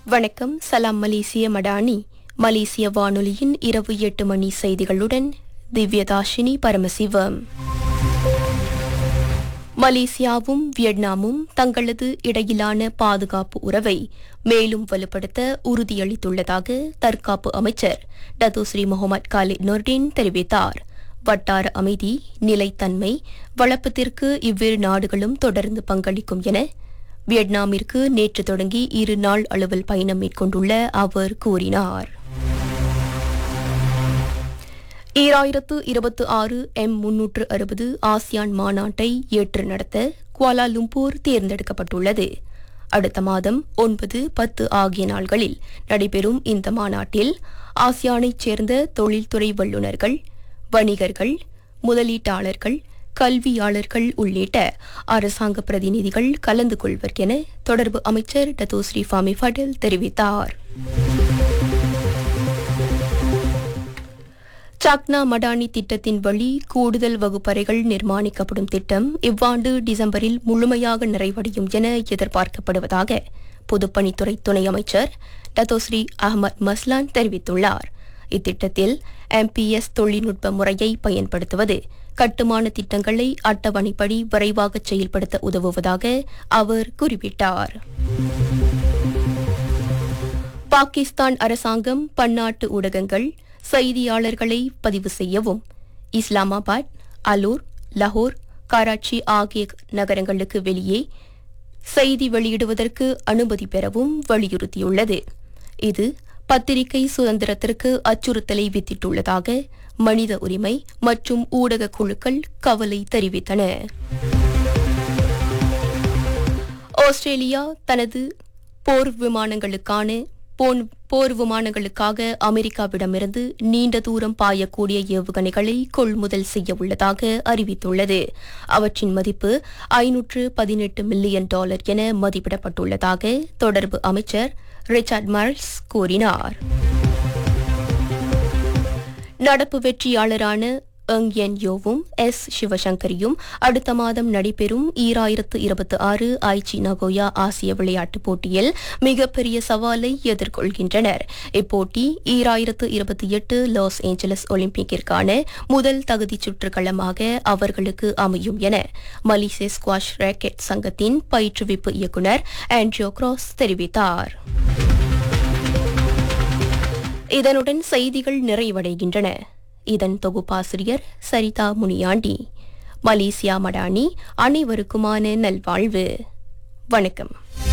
வணக்கம் சலாம் மலேசிய மடானி மலேசிய வானொலியின் இரவு எட்டு மணி செய்திகளுடன் திவ்யதாஷினி பரமசிவம் மலேசியாவும் வியட்நாமும் தங்களது இடையிலான பாதுகாப்பு உறவை மேலும் வலுப்படுத்த உறுதியளித்துள்ளதாக தற்காப்பு அமைச்சர் டத்தோஸ்ரீ முகமது காலித் நொர்டின் தெரிவித்தார் வட்டார அமைதி நிலைத்தன்மை வளப்பத்திற்கு இவ்விரு நாடுகளும் தொடர்ந்து பங்களிக்கும் என வியட்நாமிற்கு நேற்று தொடங்கி இரு நாள் அலுவல் பயணம் மேற்கொண்டுள்ள அவர் கூறினார் ஈராயிரத்து இருபத்தி ஆறு எம் முன்னூற்று அறுபது ஆசியான் மாநாட்டை ஏற்று நடத்த குவாலாலும்பூர் தேர்ந்தெடுக்கப்பட்டுள்ளது அடுத்த மாதம் ஒன்பது பத்து ஆகிய நாள்களில் நடைபெறும் இந்த மாநாட்டில் ஆசியானைச் சேர்ந்த தொழில்துறை வல்லுநர்கள் வணிகர்கள் முதலீட்டாளர்கள் கல்வியாளர்கள் உள்ளிட்ட அரசாங்க பிரதிநிதிகள் கலந்து கொள்வர் என தொடர்பு அமைச்சர் டத்தோஸ்ரீ ஃபாமி படேல் தெரிவித்தார் சாக்னா மடானி திட்டத்தின் வழி கூடுதல் வகுப்பறைகள் நிர்மாணிக்கப்படும் திட்டம் இவ்வாண்டு டிசம்பரில் முழுமையாக நிறைவடையும் என எதிர்பார்க்கப்படுவதாக பொதுப்பணித்துறை துணை அமைச்சர் டத்தோஸ்ரீ அகமது மஸ்லான் தெரிவித்துள்ளார் இத்திட்டத்தில் எம்பிஎஸ் தொழில்நுட்ப முறையை பயன்படுத்துவது கட்டுமான திட்டங்களை அட்டவணைப்படி விரைவாக செயல்படுத்த உதவுவதாக அவர் குறிப்பிட்டார் பாகிஸ்தான் அரசாங்கம் பன்னாட்டு ஊடகங்கள் செய்தியாளர்களை பதிவு செய்யவும் இஸ்லாமாபாத் அலூர் லஹோர் கராச்சி ஆகிய நகரங்களுக்கு வெளியே செய்தி வெளியிடுவதற்கு அனுமதி பெறவும் வலியுறுத்தியுள்ளது இது பத்திரிகை சுதந்திரத்திற்கு அச்சுறுத்தலை வித்திட்டுள்ளதாக மனித உரிமை மற்றும் ஊடக குழுக்கள் கவலை தெரிவித்தன ஆஸ்திரேலியா தனது போர் விமானங்களுக்கான போன் போர் விமானங்களுக்காக அமெரிக்காவிடமிருந்து நீண்ட தூரம் பாயக்கூடிய ஏவுகணைகளை கொள்முதல் செய்ய உள்ளதாக அறிவித்துள்ளது அவற்றின் மதிப்பு ஐநூற்று பதினெட்டு மில்லியன் டாலர் என மதிப்பிடப்பட்டுள்ளதாக தொடர்பு அமைச்சர் ரிச்சர்ட் மார்ஸ் கூறினார் நடப்பு வெற்றியாளரான எங் என் யோவும் எஸ் சிவசங்கரியும் அடுத்த மாதம் நடைபெறும் ஈராயிரத்து இருபத்தி ஆறு ஐச்சி நகோயா ஆசிய விளையாட்டுப் போட்டியில் மிகப்பெரிய சவாலை எதிர்கொள்கின்றனர் இப்போட்டி ஈராயிரத்து இருபத்தி எட்டு லாஸ் ஏஞ்சலஸ் ஒலிம்பிக்கிற்கான முதல் தகுதிச் சுற்று களமாக அவர்களுக்கு அமையும் என மலிசே ஸ்குவாஷ் ரேக்கெட் சங்கத்தின் பயிற்றுவிப்பு இயக்குநர் ஆண்ட்ரியோ கிராஸ் தெரிவித்தார் இதனுடன் செய்திகள் நிறைவடைகின்றன இதன் தொகுப்பாசிரியர் சரிதா முனியாண்டி மலேசியா மடானி அனைவருக்குமான நல்வாழ்வு வணக்கம்